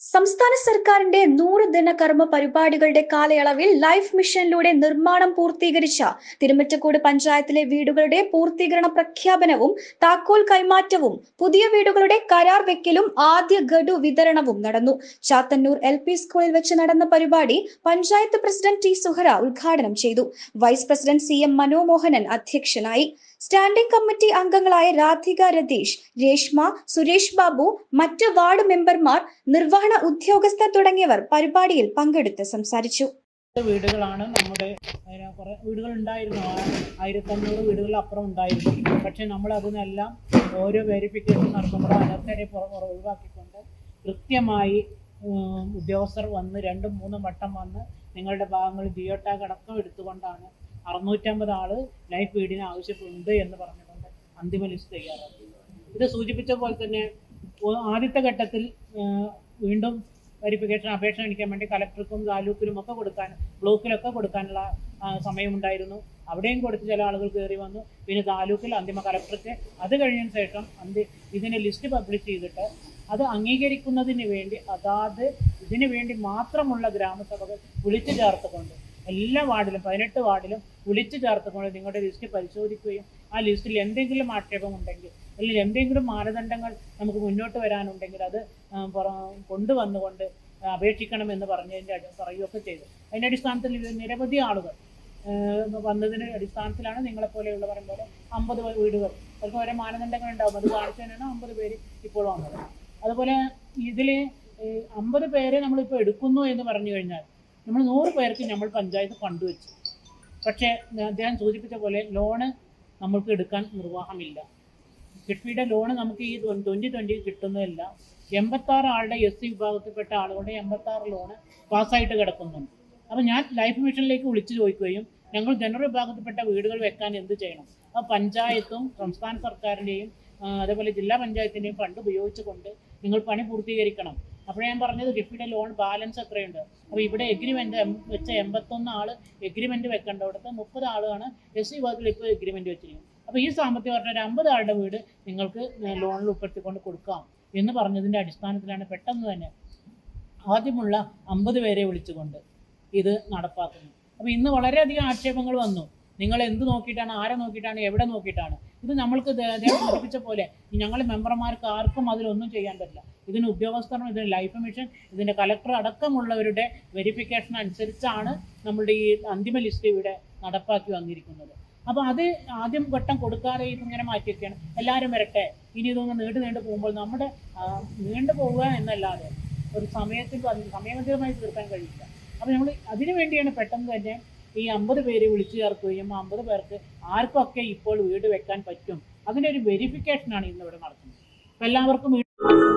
സംസ്ഥാന സർക്കാരിന്റെ നൂറ് ദിന കർമ്മ പരിപാടികളുടെ കാലയളവിൽ ലൈഫ് മിഷനിലൂടെ നിർമ്മാണം പൂർത്തീകരിച്ച തിരുമറ്റക്കോട് പഞ്ചായത്തിലെ വീടുകളുടെ പൂർത്തീകരണ പ്രഖ്യാപനവും താക്കോൽ കൈമാറ്റവും പുതിയ വീടുകളുടെ കരാർ വെക്കലും ആദ്യ ഗഡു വിതരണവും നടന്നു ചാത്തന്നൂർ എൽ പി സ്കൂളിൽ വെച്ച് നടന്ന പരിപാടി പഞ്ചായത്ത് പ്രസിഡന്റ് ടി സുഹറ ഉദ്ഘാടനം ചെയ്തു vice president C M Manomohanan അധ്യക്ഷനായി സ്റ്റാൻഡിംഗ് കമ്മിറ്റി അംഗങ്ങളായ രാധിക രതീഷ് രേഷ്മ സുരേഷ് ബാബു മറ്റ് വാർഡ് മെമ്പർമാർ നിർവഹണ ഉദ്യോഗസ്ഥർ തുടങ്ങിയവർ പരിപാടിയിൽ പങ്കെടുത്ത് സംസാരിച്ചു വീടുകളാണ് നമ്മുടെ അതിന് കുറേ വീടുകൾ ഉണ്ടായിരുന്നു ആയിരത്തഞ്ഞൂറ് വീടുകൾ അപ്പുറം ഉണ്ടായിരുന്നു പക്ഷേ നമ്മൾ അതിനെല്ലാം ഓരോ വെരിഫിക്കേഷൻ നടത്തുമ്പോൾ അനർഹരെ പുറ- പുറ- ഒഴിവാക്കിക്കൊണ്ട് കൃത്യമായി ഉം, ഉദ്യോഗസ്ഥർ വന്ന് രണ്ടും മൂന്നും വട്ടം വന്ന് നിങ്ങളുടെ ഭാഗങ്ങൾ ജിയോ ടാഗ് അടക്കം എടുത്തുകൊണ്ടാണ് അറുന്നൂറ്റമ്പത് ആള് ലൈഫ് വീടിന് ആവശ്യമുണ്ട് എന്ന് പറഞ്ഞുകൊണ്ട് അന്തിമ ലിസ്റ്റ് തയ്യാറാക്കി ഇത് സൂചിപ്പിച്ച പോലെ തന്നെ ഒ- ആദ്യത്തെ ഘട്ടത്തിൽ ആ, വീണ്ടും വെരിഫിക്കേഷൻ അപേക്ഷ അടിക്കാൻ വേണ്ടി കലക്ടർക്കും താലൂക്കിലും ഒക്കെ കൊടുക്കാൻ ബ്ലോക്കിലൊക്കെ കൊടുക്കാനുള്ള ആ, സമയമുണ്ടായിരുന്നു അവിടെയും കൊടുത്ത് ചില ആളുകൾ കയറി വന്നു പിന്നെ താലൂക്കിൽ അന്തിമ കലക്ടർക്ക് അത് കഴിഞ്ഞതിന് ശേഷം അന്തി ഇതിന് ലിസ്റ്റ് പബ്ലിഷ് ചെയ്തിട്ട് അത് അംഗീകരിക്കുന്നതിന് വേണ്ടി അതാത് ഇതിനു വേണ്ടി മാത്രമുള്ള ഗ്രാമസഭകൾ വിളിച്ചു ചേർത്തുകൊണ്ട് എല്ലാ വാർഡിലും പതിനെട്ട് വാർഡിലും വിളിച്ചു ചേർത്തുകൊണ്ട് നിങ്ങളുടെ ലിസ്റ്റ് പരിശോധിക്കുകയും ആ ലിസ്റ്റിൽ എന്തെങ്കിലും ആക്ഷേപമുണ്ടെങ്കിൽ അല്ലെങ്കിൽ എന്തെങ്കിലും മാനദണ്ഡങ്ങൾ നമുക്ക് മുന്നോട്ട് വരാനുണ്ടെങ്കിൽ അത് ആ, പുറ- കൊണ്ടുവന്നുകൊണ്ട് അപേക്ഷിക്കണമെന്ന് പറഞ്ഞതിൻ്റെ അടി പറയുകയൊക്കെ ചെയ്തു അതിൻ്റെ അടിസ്ഥാനത്തിൽ ഇത് നിരവധി ആളുകൾ ആ, വന്നതിൻ്റെ അടിസ്ഥാനത്തിലാണ് നിങ്ങളെപ്പോലെയുള്ള പറയും പോലെ അമ്പത് വീടുകൾ അവർക്ക് ഓരോ മാനദണ്ഡങ്ങൾ ഉണ്ടാവും അത് കാണിച്ചതിനാണ് അമ്പത് പേര് ഇപ്പോൾ വന്നത് അതുപോലെ ഇതിൽ അമ്പത് പേരെ നമ്മളിപ്പോൾ എടുക്കുന്നു എന്ന് പറഞ്ഞു കഴിഞ്ഞാൽ നമ്മൾ നൂറ് പേർക്ക് നമ്മൾ പഞ്ചായത്ത് ഫണ്ട് വെച്ചു പക്ഷേ അദ്ദേഹം സൂചിപ്പിച്ച പോലെ ലോണ് നമ്മൾക്ക് എടുക്കാൻ നിർവാഹമില്ല കിഫ്ബിയുടെ ലോണ് നമുക്ക് ഈ ട്വൻറ്റി ട്വൻറ്റി കിട്ടുന്നതല്ല എൺപത്താറ് ആളുടെ എസ് സി വിഭാഗത്തിൽപ്പെട്ട ആളുകളുടെ എൺപത്താറ് ലോണ് പാസ്സായിട്ട് കിടക്കുന്നുണ്ട് അപ്പോൾ ഞാൻ ലൈഫ് മിഷനിലേക്ക് വിളിച്ചു ചോദിക്കുകയും ഞങ്ങൾ ജനറൽ വിഭാഗത്തിൽപ്പെട്ട വീടുകൾ വെക്കാൻ എന്ത് ചെയ്യണം അപ്പോൾ പഞ്ചായത്തും സംസ്ഥാന സർക്കാരിൻ്റെയും ആ, അതേപോലെ ജില്ലാ പഞ്ചായത്തിൻ്റെയും ഫണ്ട് ഉപയോഗിച്ചുകൊണ്ട് നിങ്ങൾ പണി പൂർത്തീകരിക്കണം അപ്പോൾ ഞാൻ പറഞ്ഞത് കിഫ്ബിയുടെ ലോൺ ബാലൻസ് എത്രയുണ്ട് അപ്പോൾ ഇവിടെ എഗ്രിമെൻ്റ് വെച്ച എൺപത്തൊന്ന് ആൾ എഗ്രിമെൻ്റ് വെക്കേണ്ടവിടത്ത് മുപ്പത് ആളാണ് എസ് സി വിഭാഗത്തിൽ ഇപ്പോൾ എഗ്രിമെൻ്റ് വെച്ചിരിക്കുന്നത് അപ്പോൾ ഈ സാമ്പത്തിക വർഷം ഒരു അമ്പത് ആളുടെ വീട് നിങ്ങൾക്ക് ലോണിൽ ഉൾപ്പെടുത്തിക്കൊണ്ട് കൊടുക്കാം എന്ന് പറഞ്ഞതിൻ്റെ അടിസ്ഥാനത്തിലാണ് പെട്ടെന്ന് തന്നെ ആദ്യമുള്ള അമ്പത് പേരെ വിളിച്ചുകൊണ്ട് ഇത് നടപ്പാക്കുന്നു അപ്പോൾ ഇന്ന് വളരെയധികം ആക്ഷേപങ്ങൾ വന്നു നിങ്ങൾ എന്ത് നോക്കിയിട്ടാണ് ആരെ നോക്കിയിട്ടാണ് എവിടെ നോക്കിയിട്ടാണ് ഇത് നമ്മൾക്ക് ദേ- അദ്ദേഹം സൂചിപ്പിച്ച പോലെ ഞങ്ങൾ മെമ്പർമാർക്ക് ആർക്കും അതിലൊന്നും ചെയ്യാൻ പറ്റില്ല ഇതിന് ഉദ്യോഗസ്ഥരും ഇതിന് ലൈഫ് മിഷൻ ഇതിൻ്റെ കലക്ടർ അടക്കമുള്ളവരുടെ വെരിഫിക്കേഷൻ അനുസരിച്ചാണ് നമ്മളുടെ ഈ അന്തിമ ലിസ്റ്റ് ഇവിടെ നടപ്പാക്കി വന്നിരിക്കുന്നത് അപ്പോൾ അത് ആദ്യം ഘട്ടം കൊടുക്കാതെ ഇപ്പം ഇങ്ങനെ മാറ്റിയൊക്കെയാണ് എല്ലാവരും വരട്ടെ ഇനി ഇതൊന്ന് നീണ്ടു നീണ്ടു പോകുമ്പോൾ നമ്മുടെ ആ, നീണ്ടു പോവുക എന്നല്ലാതെ ഒരു സമയത്തിൽ വന്ന് സമയബന്ധിതമായി തീർക്കാൻ കഴിയില്ല അപ്പോൾ നമ്മൾ അതിനു വേണ്ടിയാണ് പെട്ടെന്ന് തന്നെ ഈ അമ്പത് പേരെ വിളിച്ചു ചേർക്കുകയും ആ അമ്പത് പേർക്ക് ആർക്കൊക്കെ ഇപ്പോൾ വീട് വെക്കാൻ പറ്റും അതിൻ്റെ ഒരു വെരിഫിക്കേഷനാണ് ഇന്ന് ഇവിടെ നടക്കുന്നത് അപ്പോൾ എല്ലാവർക്കും വീട്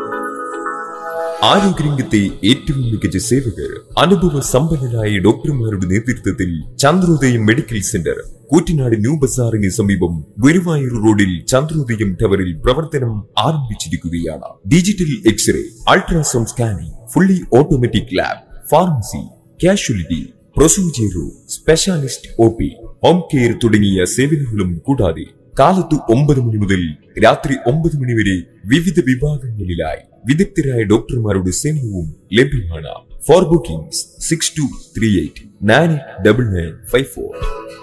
ആരോഗ്യരംഗത്തെ ഏറ്റവും മികച്ച സേവകർ അനുഭവ സമ്പന്നരായ ഡോക്ടർമാരുടെ നേതൃത്വത്തിൽ Chandrodayam medical centre Koottanad new ബസാറിന് സമീപം ഗുരുവായൂർ റോഡിൽ ചന്ദ്രോദയം ടവറിൽ പ്രവർത്തനം ആരംഭിച്ചിരിക്കുകയാണ് digital x ray ultrasound scanning fully automatic lab pharmacy casualty procedure room specialist O P home care തുടങ്ങിയ സേവനങ്ങളും കൂടാതെ കാലത്ത് ഒമ്പത് മണി മുതൽ രാത്രി ഒമ്പത് മണി വരെ വിവിധ വിഭാഗങ്ങളിലായി വിദഗ്ധരായ ഡോക്ടർമാരുടെ സേവനവും ലഭ്യമാണ് for bookings six two three eight nine double nine five four